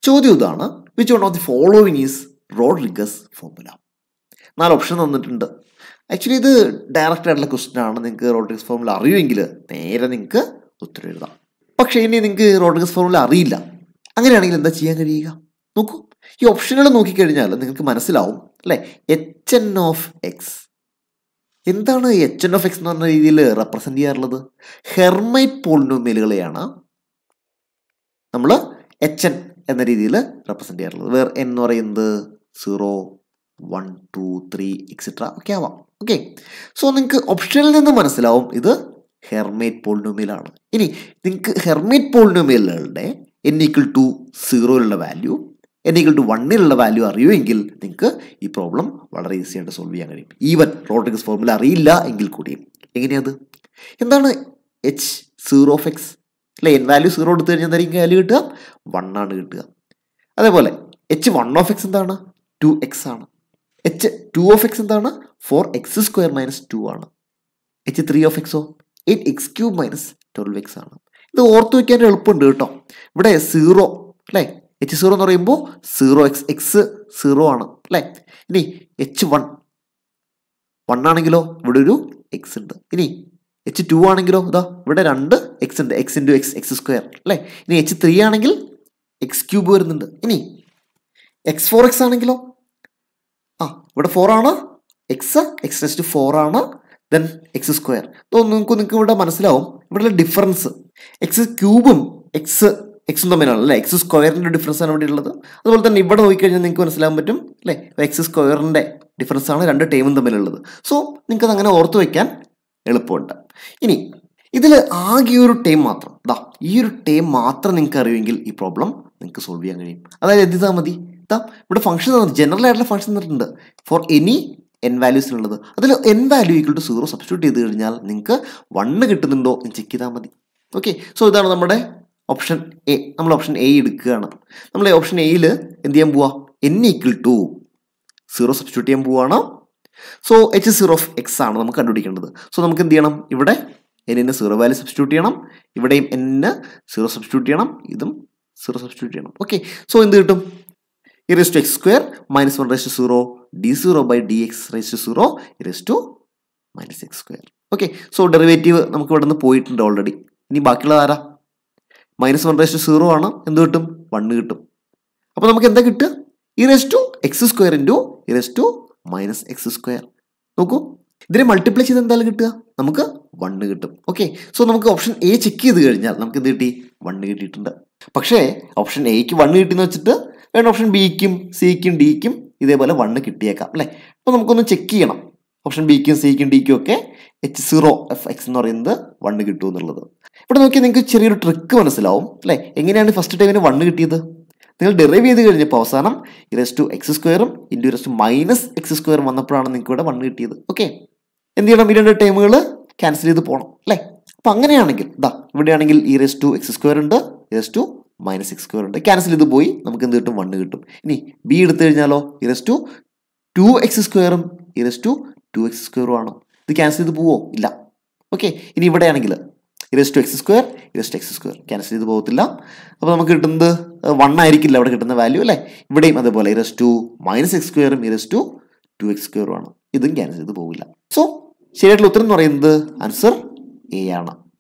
ചോദ്യം ഇതാണ് which one of the following is Rodrigues formula നാല് ഓപ്ഷൻ തന്നിട്ടുണ്ട് ആക്ച്വലി ഇത് ഡയറക്റ്റ് ആയിട്ടുള്ള ക്വസ്റ്റ്യൻ ആണ് നിങ്ങൾക്ക് റോഡ്രിഗസ് ഫോർമുല അറിയുമെങ്കിൽ നേരെ നിങ്ങൾക്ക് ഉത്തരം എഴുതാം പക്ഷേ ഇനി നിങ്ങൾക്ക് റോഡ്രിഗസ് ഫോർമുല അറിയില്ല അങ്ങനെയാണെങ്കിൽ എന്താ ചെയ്യാൻ കഴിയുക നോക്കൂ ഈ ഓപ്ഷനുകൾ നോക്കിക്കഴിഞ്ഞാൽ നിങ്ങൾക്ക് മനസ്സിലാവും അല്ലേ എച്ച് എൻ ഓഫ് എക്സ് എന്താണ് എച്ച് എൻ ഓഫ് എക്സ് എന്ന് പറഞ്ഞ രീതിയിൽ റെപ്രസെന്റ് ചെയ്യാറുള്ളത് ഹെർമൈറ്റ് പോളിനോമിയലുകളെയാണ് നമ്മൾ എച്ച് എൻ എന്ന രീതിയിൽ റെപ്രസെന്റ് ചെയ്യാറുള്ളത് വേർ എൻ എന്ന് പറയുന്നത് zero one two three etcetera ഒക്കെ ആവാം ഓക്കെ സോ നിങ്ങൾക്ക് ഓപ്ഷനിൽ നിന്ന് മനസ്സിലാവും ഇത് ഹെർമേറ്റ് പോളിനോമിയലാണ് ഇനി നിങ്ങൾക്ക് ഹെർമേറ്റ് പോളിനോമിയലുകളുടെ എൻ ഈക്വൽ ടു സീറോയിലുള്ള വാല്യൂ എൻ ഈക്വൽ ടു വണ്ണിലുള്ള വാല്യൂ അറിയുമെങ്കിൽ നിങ്ങൾക്ക് ഈ പ്രോബ്ലം വളരെ ഈസി ആയിട്ട് സോൾവ് ചെയ്യാൻ കഴിയും ഈവൻ റോഡ്രിഗസ് ഫോർമുല അറിയില്ല എങ്കിൽ കൂടിയും എങ്ങനെയത് എന്താണ് എച്ച് സീറോ ഓഫ് എക്സ് അല്ലെ എൻ വാല്യൂ സീറോ എടുത്തു കഴിഞ്ഞാൽ എന്തായിരിക്കും വാല്യൂ കിട്ടുക വൺ ആണ് കിട്ടുക അതേപോലെ എച്ച് വൺ ഓഫ് എക്സ് എന്താണ് ടു എക്സ് ആണ് എച്ച് ടു ഓഫ് എക്സ് എന്താണ് four X square minus two ആണ് എച്ച് ത്രീ ഓഫ് എക്സോ eight X cube minus twelve X ആണ് ഇത് ഓർത്ത് വയ്ക്കാൻ എളുപ്പമുണ്ട് കേട്ടോ ഇവിടെ സീറോ അല്ലേ എച്ച് സീറോ എന്ന് പറയുമ്പോൾ സീറോ എക്സ് എക്സ് സീറോ ആണ് അല്ലേ ഇനി എച്ച് വൺ വൺ ആണെങ്കിലോ ഇവിടെ ഒരു എക്സ് ഉണ്ട് ഇനി എച്ച് ടു ആണെങ്കിലോ ഇതാ ഇവിടെ രണ്ട് എക്സ് ഉണ്ട് X into X X square അല്ലേ ഇനി എച്ച് ത്രീ ആണെങ്കിൽ എക്സ് ക്യൂബ് വരുന്നുണ്ട് ഇനി എക്സ് ഫോർ എക്സ് ആണെങ്കിലോ ആ ഇവിടെ ഫോർ ആണ് എക്സ് എക്സ് ടെസ്റ്റ് ഫോർ ആണ് ദെൻ എക്സ് സ്ക്വയർ ഇതൊന്നും നിങ്ങൾക്ക് നിങ്ങൾക്ക് ഇവിടെ മനസ്സിലാവും ഇവിടെ ഡിഫറൻസ് എക്സ് ക്യൂബും എക്സ് എക്സും തമ്മിലാണ് അല്ലേ എക്സ് സ്ക്വയറിൻ്റെ ഡിഫറൻസ് ആണ് ഇവിടെ ഉള്ളത് അതുപോലെ തന്നെ ഇവിടെ നോക്കിക്കഴിഞ്ഞാൽ നിങ്ങൾക്ക് മനസ്സിലാൻ പറ്റും അല്ലേ എക്സ് സ്ക്വയറിൻ്റെ ഡിഫറൻസ് ആണ് രണ്ട് ടൈമും തമ്മിലുള്ളത് സോ നിങ്ങൾക്ക് അത് അങ്ങനെ ഓർത്ത് വയ്ക്കാൻ എളുപ്പമുണ്ട് ഇനി ഇതിൽ ആകെ ഒരു ടൈം മാത്രം ദാ ഈ ഒരു ടൈം മാത്രം നിങ്ങൾക്ക് അറിയുമെങ്കിൽ ഈ പ്രോബ്ലം നിങ്ങൾക്ക് സോൾവ് ചെയ്യാൻ കഴിയും അതായത് എന്ത് ചെയ്താൽ മതി ദാ ഇവിടെ ഫംഗ്ഷൻ ജനറൽ ആയിട്ടുള്ള ഫംഗ്ഷൻ തന്നിട്ടുണ്ട് ഫോർ എനി എൻ വാല്യൂസിനുള്ളത് അതിൽ N value equal to zero substitute ചെയ്ത് കഴിഞ്ഞാൽ നിങ്ങൾക്ക് വണ്ണ് കിട്ടുന്നുണ്ടോ എന്ന് ചെക്ക് ചെയ്താൽ മതി ഓക്കെ സോ ഇതാണ് നമ്മുടെ ഓപ്ഷൻ എ നമ്മൾ ഓപ്ഷൻ എ എടുക്കുകയാണ് നമ്മൾ ഓപ്ഷൻ എയിൽ എന്ത് ചെയ്യാൻ പോവാ N equal to zero substitute ചെയ്യാൻ പോവാണ് so H zero of X ആണ് നമുക്ക് കണ്ടുപിടിക്കേണ്ടത് സോ നമുക്ക് എന്ത് ചെയ്യണം ഇവിടെ എന്നിന് സീറോ വാല്യൂ സബ്സ്റ്റിറ്റ്യൂട്ട് ചെയ്യണം ഇവിടെയും എന്നിന് സീറോ സബ്സ്റ്റിറ്റ്യൂട്ട് ചെയ്യണം ഇതും സീറോ സബ്സ്റ്റിറ്റ്യൂട്ട് ചെയ്യണം ഓക്കെ സോ എന്ത് കിട്ടും E raise to X square minus one raise to zero D zero by D X raise to zero raise to minus X square okay so derivative നമുക്ക് ഇവിടെ നിന്ന് പോയിട്ടുണ്ട് already ഇനി ബാക്കിയുള്ളത് ആരാ minus one raise to zero ആണ് എന്ത് കിട്ടും വണ്ണ് കിട്ടും അപ്പോൾ നമുക്ക് എന്താ കിട്ടുക E raise to X square into E raise to minus X square നോക്കൂ ഇതിനെ മൾട്ടിപ്ലൈ ചെയ്ത് എന്തായാലും കിട്ടുക നമുക്ക് വണ്ണ് കിട്ടും ഓക്കെ സോ നമുക്ക് ഓപ്ഷൻ എ ചെക്ക് ചെയ്ത് കഴിഞ്ഞാൽ നമുക്ക് എന്ത് കിട്ടി വണ്ണ് കിട്ടിയിട്ടുണ്ട് പക്ഷേ ഓപ്ഷൻ എക്ക് വണ്ണ് കിട്ടിയെന്ന് വെച്ചിട്ട് വേണ്ട ഓപ്ഷൻ ബിക്കും സിക്കും ഡിക്കും ഇതേപോലെ വണ്ണ് കിട്ടിയേക്കാം അല്ലേ അപ്പോൾ നമുക്കൊന്ന് ചെക്ക് ചെയ്യണം ഓപ്ഷൻ ബിക്കും സിക്കും ഡിക്കും ഒക്കെ എച്ച് സീറോ എഫ് എക്സ് എന്ന് പറയുന്നത് വണ്ണ് കിട്ടും എന്നുള്ളത് ഇവിടെ നോക്കിയാൽ നിങ്ങൾക്ക് ചെറിയൊരു ട്രിക്ക് മനസ്സിലാവും അല്ലേ എങ്ങനെയാണ് ഫസ്റ്റ് ടൈമിന് വണ്ണ് കിട്ടിയത് നിങ്ങൾ ഡെറൈവ് ചെയ്ത് കഴിഞ്ഞപ്പോൾ അവസാനം ഇറസ് ടു എക്സ് സ്ക്വയറും into e raise to minus X സ്ക്വയറും വന്നപ്പോഴാണ് നിങ്ങൾക്ക് ഇവിടെ വണ്ണ് കിട്ടിയത് ഓക്കെ എന്ത് ചെയ്യണം ഈ രണ്ട് ടൈമുകൾ ക്യാൻസൽ ചെയ്ത് പോകണം അല്ലേ അപ്പം അങ്ങനെയാണെങ്കിൽ ഇതാ ഇവിടെയാണെങ്കിൽ ഈ റെസ് ടു എക്സ് സ്ക്വയർ ഉണ്ട് e raise to minus X square ഉണ്ട് ക്യാൻസൽ ചെയ്ത് പോയി നമുക്ക് എന്ത് കിട്ടും വണ്ണ് കിട്ടും ഇനി ബി എടുത്തു കഴിഞ്ഞാലോ ഇറസ് ടു ടു എക്സ് സ്ക്വയറും ഇറസ് ടു ടു എക്സ് സ്ക്വയറും ആണ് ഇത് ക്യാൻസൽ ചെയ്ത് പോവോ ഇല്ല ഓക്കെ ഇനി ഇവിടെയാണെങ്കിൽ e raise to X square e raise to X square cancel ചെയ്ത് പോകത്തില്ല അപ്പോൾ നമുക്ക് കിട്ടുന്നത് വൺ ആയിരിക്കില്ല അവിടെ കിട്ടുന്ന വാല്യൂ അല്ലേ ഇവിടെയും അതേപോലെ ഇറസ് ടു മൈനസ് എക്സ് സ്ക്വയറും ഇറസ് ടു ടു എക്സ് സ്ക്വയറും ആണ് ഇതും ക്യാൻസൽ ചെയ്ത് പോകില്ല സോ ശരിയായിട്ടുള്ള ഉത്തരം എന്ന് പറയുന്നത് ആൻസർ എ ആണ്